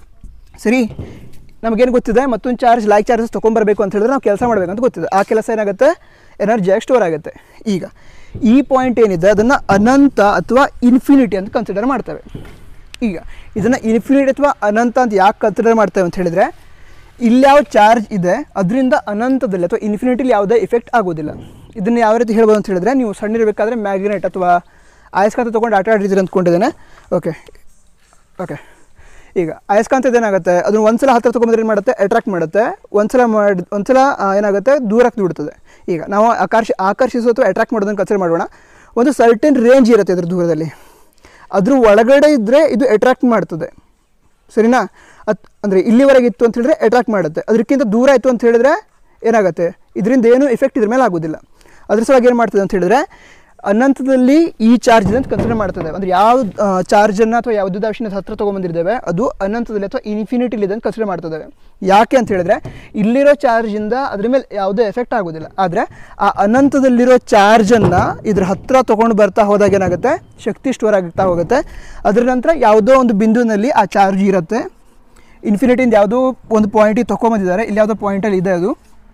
ಸರಿ ನಮಗೇನು ಗೊತ್ತಿದೆ ಮತ್ತೊಂದು ಚಾರ್ಜ್ ಲೈಕ್ ಚಾರ್ಜಸ್ ತೊಗೊಂಬರ್ಬೇಕು ಅಂತ ಹೇಳಿದ್ರೆ ನಾವು ಕೆಲಸ ಮಾಡಬೇಕು ಅಂತ ಗೊತ್ತಿದೆ ಆ ಕೆಲಸ ಏನಾಗುತ್ತೆ ಎನರ್ಜಿಯಾಗಿ ಸ್ಟೋರ್ ಆಗುತ್ತೆ ಈಗ ಈ ಪಾಯಿಂಟ್ ಏನಿದೆ ಅದನ್ನು ಅನಂತ ಅಥವಾ ಇನ್ಫಿನಿಟಿ ಅಂತ ಕನ್ಸಿಡರ್ ಮಾಡ್ತೇವೆ ಈಗ ಇದನ್ನು ಇನ್ಫಿನಿಟಿ ಅಥವಾ ಅನಂತ ಅಂತ ಯಾಕೆ ಕನ್ಸಿಡರ್ ಮಾಡ್ತೇವೆ ಅಂತ ಹೇಳಿದರೆ ಇಲ್ಲಿ ಯಾವ ಚಾರ್ಜ್ ಇದೆ ಅದರಿಂದ ಅನಂತದಲ್ಲಿ ಅಥವಾ ಇನ್ಫಿನಿಟಿಲಿ ಯಾವುದೇ ಇಫೆಕ್ಟ್ ಆಗೋದಿಲ್ಲ ಇದನ್ನು ಯಾವ ರೀತಿ ಹೇಳ್ಬೋದು ಅಂತ ಹೇಳಿದ್ರೆ ನೀವು ಸಣ್ಣಿರಬೇಕಾದ್ರೆ ಮ್ಯಾಗ್ನೆಟ್ ಅಥವಾ ಆಯಸ್ಕಾಂತ ತೊಗೊಂಡು ಆಟ ಆಡಿದ್ದೀರಿ ಅಂದ್ಕೊಂಡಿದ್ದೇನೆ ಓಕೆ ಓಕೆ ಈಗ ಅಯಸ್ಕಾಂತ ಏನಾಗುತ್ತೆ ಅದನ್ನು ಒಂದ್ಸಲ ಹತ್ತಿರ ತೊಗೊಂಡ್ರೆ ಏನು ಮಾಡುತ್ತೆ ಅಟ್ರಾಕ್ಟ್ ಮಾಡುತ್ತೆ ಒಂದ್ಸಲ ಮಾಡಿ ಒಂದ್ಸಲ ಆ, ಏನಾಗುತ್ತೆ ದೂರಕ್ಕೆ ದೂಡುತ್ತದೆ ಈಗ ನಾವು ಆಕರ್ಷ ಆಕರ್ಷಿಸೋ ಅಥವಾ ಅಟ್ರಾಕ್ಟ್ ಮಾಡೋದನ್ನು ಕನ್ಸಿಡರ್ ಮಾಡೋಣ ಒಂದು ಸರ್ಟನ್ ರೇಂಜ್ ಇರುತ್ತೆ ಅದ್ರ ದೂರದಲ್ಲಿ ಅದ್ರ ಒಳಗಡೆ ಇದ್ದರೆ ಇದು ಅಟ್ರಾಕ್ಟ್ ಮಾಡ್ತದೆ ಸರಿನಾ ಅತ್ ಅಂದರೆ ಇಲ್ಲಿವರೆಗೆ ಇತ್ತು ಅಂತ ಹೇಳಿದ್ರೆ ಅಟ್ರಾಕ್ಟ್ ಮಾಡುತ್ತೆ ಅದಕ್ಕಿಂತ ದೂರ ಆಯಿತು ಅಂತ ಹೇಳಿದ್ರೆ ಏನಾಗುತ್ತೆ ಇದರಿಂದ ಏನು ಎಫೆಕ್ಟ್ ಇದ್ರ ಮೇಲೆ ಆಗೋದಿಲ್ಲ ಅದ್ರ ಸಲುವಾಗಿ ಏನು ಮಾಡ್ತದೆ ಅಂತ ಹೇಳಿದ್ರೆ ಅನಂತದಲ್ಲಿ ಈ ಚಾರ್ಜ್ ಅಂತ ಕನ್ಸಿಡರ್ ಮಾಡ್ತದೆ ಅಂದರೆ ಯಾವ ಚಾರ್ಜನ್ನು ಅಥವಾ ಯಾವ ವಿದ್ಯುದಾಂಶನ ಹತ್ರ ತೊಗೊಂಬಂದಿರ್ತೇವೆ ಅದು ಅನಂತದಲ್ಲಿ ಅಥವಾ ಇನ್ಫಿನಿಟಿಲಿ ಇದೆ ಅಂತ ಕನ್ಸಿಡರ್ ಮಾಡ್ತದೆ ಯಾಕೆ ಅಂತ ಹೇಳಿದ್ರೆ ಇಲ್ಲಿರೋ ಚಾರ್ಜಿಂದ ಅದ್ರ ಮೇಲೆ ಯಾವುದೇ ಎಫೆಕ್ಟ್ ಆಗೋದಿಲ್ಲ ಆದರೆ ಆ ಅನಂತದಲ್ಲಿರೋ ಚಾರ್ಜನ್ನು ಇದ್ರ ಹತ್ರ ತೊಗೊಂಡು ಬರ್ತಾ ಹೋದಾಗ ಏನಾಗುತ್ತೆ ಶಕ್ತಿ ಸ್ಟೋರ್ ಆಗ್ತಾ ಹೋಗುತ್ತೆ ಅದರ ನಂತರ ಯಾವುದೋ ಒಂದು ಬಿಂದುವಿನಲ್ಲಿ ಆ ಚಾರ್ಜ್ ಇರುತ್ತೆ ಇನ್ಫಿನಿಟಿಯಿಂದ ಯಾವುದೋ ಒಂದು ಪಾಯಿಂಟಿಗೆ ತೊಗೊಂಬಂದಿದ್ದಾರೆ ಇಲ್ಲಿ ಯಾವುದೋ ಪಾಯಿಂಟಲ್ಲಿ ಇದೆ ಅದು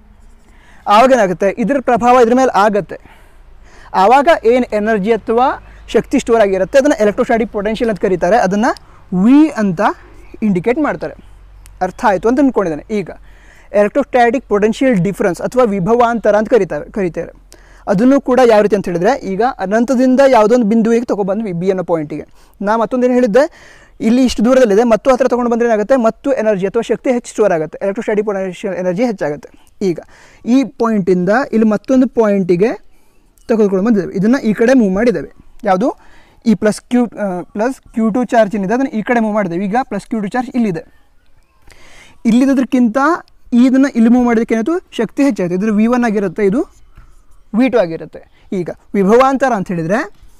ಆವಾಗ ಏನಾಗುತ್ತೆ ಇದ್ರ ಪ್ರಭಾವ ಇದ್ರ ಮೇಲೆ ಆಗುತ್ತೆ ಆವಾಗ ಏನು ಎನರ್ಜಿ ಅಥವಾ ಶಕ್ತಿ ಸ್ಟೋರ್ ಆಗಿರುತ್ತೆ ಅದನ್ನು ಎಲೆಕ್ಟ್ರೋಸ್ಟಾಟಿಕ್ ಪೊಟೆನ್ಷಿಯಲ್ ಅಂತ ಕರೀತಾರೆ ಅದನ್ನು ವಿ ಅಂತ ಇಂಡಿಕೇಟ್ ಮಾಡ್ತಾರೆ ಅರ್ಥ ಆಯಿತು ಅಂತ ಅಂದ್ಕೊಂಡಿದ್ದಾನೆ ಈಗ ಎಲೆಕ್ಟ್ರೋಸ್ಟ್ಯಾಟಿಕ್ ಪೊಟೆನ್ಷಿಯಲ್ ಡಿಫ್ರೆನ್ಸ್ ಅಥವಾ ವಿಭವಾಂತರ ಅಂತ ಕರೀತಾರೆ ಕರೀತಾರೆ ಅದನ್ನು ಕೂಡ ಯಾವ ರೀತಿ ಅಂತ ಹೇಳಿದ್ರೆ ಈಗ ಅನಂತದಿಂದ ಯಾವುದೊಂದು ಬಿಂದುವಿಗೆ ತೊಗೊಬಂದ್ವಿ ಬಿ ಅನ್ನೋ ಪಾಯಿಂಟಿಗೆ ನಾ ಮತ್ತೊಂದೇನು ಹೇಳಿದ್ದೆ ಇಲ್ಲಿ ಇಷ್ಟು ದೂರದಲ್ಲಿದೆ ಮತ್ತು ಹತ್ರ ತೊಗೊಂಡು ಬಂದರೆ ಏನಾಗುತ್ತೆ ಮತ್ತು ಎನರ್ಜಿ ಅಥವಾ ಶಕ್ತಿ ಹೆಚ್ಚು ಸ್ಟೋರ್ ಆಗುತ್ತೆ ಎಲೆಕ್ಟ್ರೋಸ್ಟ್ಯಾಟಿಕ್ ಪೊಟೆನ್ಷಿಯಲ್ ಎನರ್ಜಿ ಹೆಚ್ಚಾಗುತ್ತೆ ಈಗ ಈ ಪಾಯಿಂಟಿಂದ ಇಲ್ಲಿ ಮತ್ತೊಂದು ಪಾಯಿಂಟಿಗೆ ತೆಗೆದುಕೊಂಡು ಬಂದಿದ್ದೇವೆ ಇದನ್ನು ಈ ಕಡೆ ಮೂವ್ ಮಾಡಿದ್ದೇವೆ ಯಾವುದು ಈ plus Q plus Q two charge ಏನಿದೆ ಅದನ್ನು ಈ ಕಡೆ ಮೂವ್ ಮಾಡಿದ್ದೇವೆ ಈಗ ಪ್ಲಸ್ ಕ್ಯೂ ಟು ಚಾರ್ಜ್ ಇಲ್ಲಿದೆ ಇಲ್ಲಿದ್ದದಕ್ಕಿಂತ ಇದನ್ನು ಇಲ್ಲಿ ಮೂವ್ ಮಾಡೋದಕ್ಕೆ ಏನಾಯ್ತು ಶಕ್ತಿ ಹೆಚ್ಚಾಯಿತು ಇದ್ರ ವಿ ಒನ್ ಆಗಿರುತ್ತೆ ಇದು ವಿ ಟು ಆಗಿರುತ್ತೆ ಈಗ ವಿಭವಾಂತರ ಅಂತ ಹೇಳಿದರೆ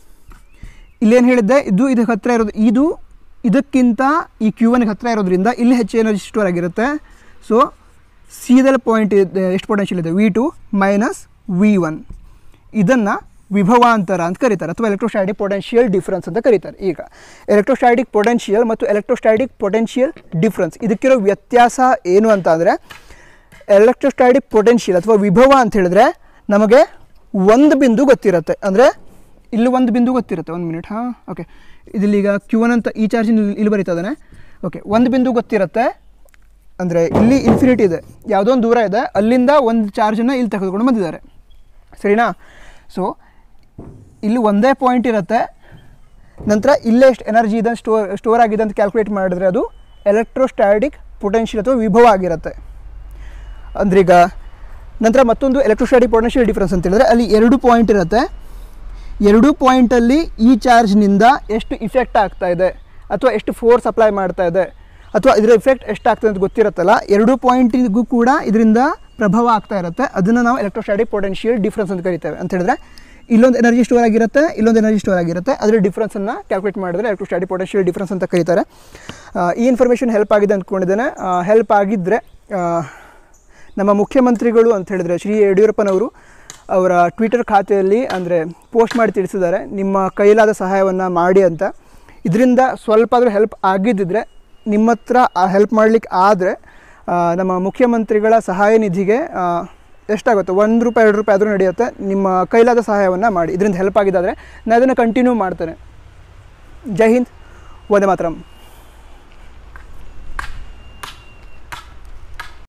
ಇಲ್ಲೇನು ಹೇಳಿದ್ದೆ ಇದು ಇದಕ್ಕೆ ಹತ್ತಿರ ಇರೋದು ಇದು ಇದಕ್ಕಿಂತ ಈ ಕ್ಯೂ ಒನ್ಗೆ ಹತ್ತಿರ ಇರೋದ್ರಿಂದ ಇಲ್ಲಿ ಹೆಚ್ಚು ಎನರ್ಜಿ ಸ್ಟೋರ್ ಆಗಿರುತ್ತೆ ಸೊ ಸೀದಲ್ ಪಾಯಿಂಟ್ ಇದೆ ಎಷ್ಟು ಪೊಟೆನ್ಷಿಯಲ್ ಇದೆ V two minus V one ಇದನ್ನು ವಿಭವಾಂತರ ಅಂತ ಕರೀತಾರೆ ಅಥವಾ ಎಲೆಕ್ಟ್ರೋಸ್ಟ್ಯಾಟಿಕ್ ಪೊಟೆನ್ಷಿಯಲ್ ಡಿಫ್ರೆನ್ಸ್ ಅಂತ ಕರೀತಾರೆ ಈಗ ಎಲೆಕ್ಟ್ರೋಸ್ಟ್ಯಾಟಿಕ್ ಪೊಟೆನ್ಷಿಯಲ್ ಮತ್ತು ಎಲೆಕ್ಟ್ರೋಸ್ಟ್ಯಾಟಿಕ್ ಪೊಟೆನ್ಷಿಯಲ್ ಡಿಫ್ರೆನ್ಸ್ ಇದಕ್ಕಿರೋ ವ್ಯತ್ಯಾಸ ಏನು ಅಂತ ಅಂದರೆ ಎಲೆಕ್ಟ್ರೋಸ್ಟ್ಯಾಟಿಕ್ ಪೊಟೆನ್ಷಿಯಲ್ ಅಥವಾ ವಿಭವ ಅಂತ ಹೇಳಿದ್ರೆ ನಮಗೆ ಒಂದು ಬಿಂದು ಗೊತ್ತಿರುತ್ತೆ ಅಂದರೆ ಇಲ್ಲಿ ಒಂದು ಬಿಂದು ಗೊತ್ತಿರುತ್ತೆ ಒಂದು ಮಿನಿಟ್ ಹಾಂ ಓಕೆ ಇದಿಲ್ಲಿ ಈಗ ಕ್ಯೂ ಒನ್ ಅಂತ ಈ ಚಾರ್ಜ್ ಇಲ್ಲಿ ಬರೀತಾ ಇದ್ದಾನೆ ಓಕೆ ಒಂದು ಬಿಂದು ಗೊತ್ತಿರುತ್ತೆ ಅಂದರೆ ಇಲ್ಲಿ ಇನ್ಫಿನಿಟಿ ಇದೆ ಯಾವುದೋ ಒಂದು ದೂರ ಇದೆ ಅಲ್ಲಿಂದ ಒಂದು ಚಾರ್ಜನ್ನು ಇಲ್ಲಿ ತೆಗೆದುಕೊಂಡು ಬಂದಿದ್ದಾರೆ ಸರಿನಾ ಸೊ ಇಲ್ಲಿ ಒಂದೇ ಪಾಯಿಂಟ್ ಇರುತ್ತೆ ನಂತರ ಇಲ್ಲೇ ಎಷ್ಟು ಎನರ್ಜಿ ಇದೆ ಸ್ಟೋರ್ ಸ್ಟೋರ್ ಆಗಿದೆ ಅಂತ ಕ್ಯಾಲ್ಕುಲೇಟ್ ಮಾಡಿದ್ರೆ ಅದು ಎಲೆಕ್ಟ್ರೋಸ್ಟ್ಯಾಟಿಕ್ ಪೊಟೆನ್ಷಿಯಲ್ ಅಥವಾ ವಿಭವ ಆಗಿರುತ್ತೆ ಅಂದ್ರೆ ಈಗ ನಂತರ ಮತ್ತೊಂದು ಎಲೆಕ್ಟ್ರೋಸ್ಟ್ಯಾಟಿಕ್ ಪೊಟೆನ್ಷಿಯಲ್ ಡಿಫ್ರೆನ್ಸ್ ಅಂತ ಹೇಳಿದ್ರೆ ಅಲ್ಲಿ ಎರಡು ಪಾಯಿಂಟ್ ಇರುತ್ತೆ ಎರಡು ಪಾಯಿಂಟಲ್ಲಿ ಈ ಚಾರ್ಜ್ನಿಂದ ಎಷ್ಟು ಇಫೆಕ್ಟ್ ಆಗ್ತಾ ಇದೆ ಅಥವಾ ಎಷ್ಟು ಫೋರ್ಸ್ ಅಪ್ಲೈ ಮಾಡ್ತಾ ಇದೆ ಅಥವಾ ಇದರ ಇಫೆಕ್ಟ್ ಎಷ್ಟಾಗ್ತದೆ ಅಂತ ಗೊತ್ತಿರುತ್ತಲ್ಲ ಎರಡು ಪಾಯಿಂಟಿಗೂ ಕೂಡ ಇದರಿಂದ ಪ್ರಭಾವ ಆಗ್ತಾ ಇರುತ್ತೆ ಅದನ್ನು ನಾವು ಎಲೆಕ್ಟ್ರೋಸ್ಟ್ಯಾಟಿಕ್ ಪೊಟೆನ್ಷಿಯಲ್ ಡಿಫ್ರೆನ್ಸ್ ಅಂತ ಕರಿತೇವೆ ಅಂತ ಹೇಳಿದ್ರೆ ಇಲ್ಲೊಂದು ಎನರ್ಜಿ ಸ್ಟೋರ್ ಆಗಿರುತ್ತೆ ಇಲ್ಲೊಂದು ಎನರ್ಜಿ ಸ್ಟೋರ್ ಆಗಿರುತ್ತೆ ಅದರ ಡಿಫ್ರೆನ್ಸನ್ನು ಕ್ಯಾಲ್ಕುಲೇಟ್ ಮಾಡಿದ್ರೆ ಎಲೆಕ್ಟ್ರೋಸ್ಟ್ಯಾಟಿಕ್ ಪೊಟೆನ್ಷಿಯಲ್ ಡಿಫ್ರೆನ್ಸ್ ಅಂತ ಕರೀತಾರೆ ಆ, ಈ ಇನ್ಫಾರ್ಮೇಷನ್ ಹೆಲ್ಪ್ ಆಗಿದೆ ಅಂದ್ಕೊಂಡಿದ್ದೇನೆ ಹೆಲ್ಪ್ ಆಗಿದ್ದರೆ ನಮ್ಮ ಮುಖ್ಯಮಂತ್ರಿಗಳು ಅಂತ ಹೇಳಿದರೆ ಶ್ರೀ ಯಡಿಯೂರಪ್ಪನವರು ಅವರ ಟ್ವಿಟರ್ ಖಾತೆಯಲ್ಲಿ ಅಂದರೆ ಪೋಸ್ಟ್ ಮಾಡಿ ತಿಳಿಸಿದ್ದಾರೆ ನಿಮ್ಮ ಕೈಲಾದ ಸಹಾಯವನ್ನು ಮಾಡಿ ಅಂತ ಇದರಿಂದ ಸ್ವಲ್ಪ ಆದರೂ ಹೆಲ್ಪ್ ಆಗಿದ್ದಿದ್ರೆ ನಿಮ್ಮ ಹತ್ರ ಹೆಲ್ಪ್ ಮಾಡಲಿಕ್ಕೆ ಆದರೆ ನಮ್ಮ ಮುಖ್ಯಮಂತ್ರಿಗಳ ಸಹಾಯ ನಿಧಿಗೆ ಆ, ಎಷ್ಟಾಗುತ್ತೆ ಒಂದು ರೂಪಾಯಿ ಎರಡು ರೂಪಾಯಿ ಆದರೂ ನಡೆಯುತ್ತೆ ನಿಮ್ಮ ಕೈಲಾದ ಸಹಾಯವನ್ನು ಮಾಡಿ ಇದರಿಂದ ಹೆಲ್ಪ್ ಆಗಿದ್ದಾದರೆ ನಾನು ಅದನ್ನು ಕಂಟಿನ್ಯೂ ಮಾಡ್ತೇನೆ ಜೈ ಹಿಂದ್ ವಂದೇ ಮಾತರಂ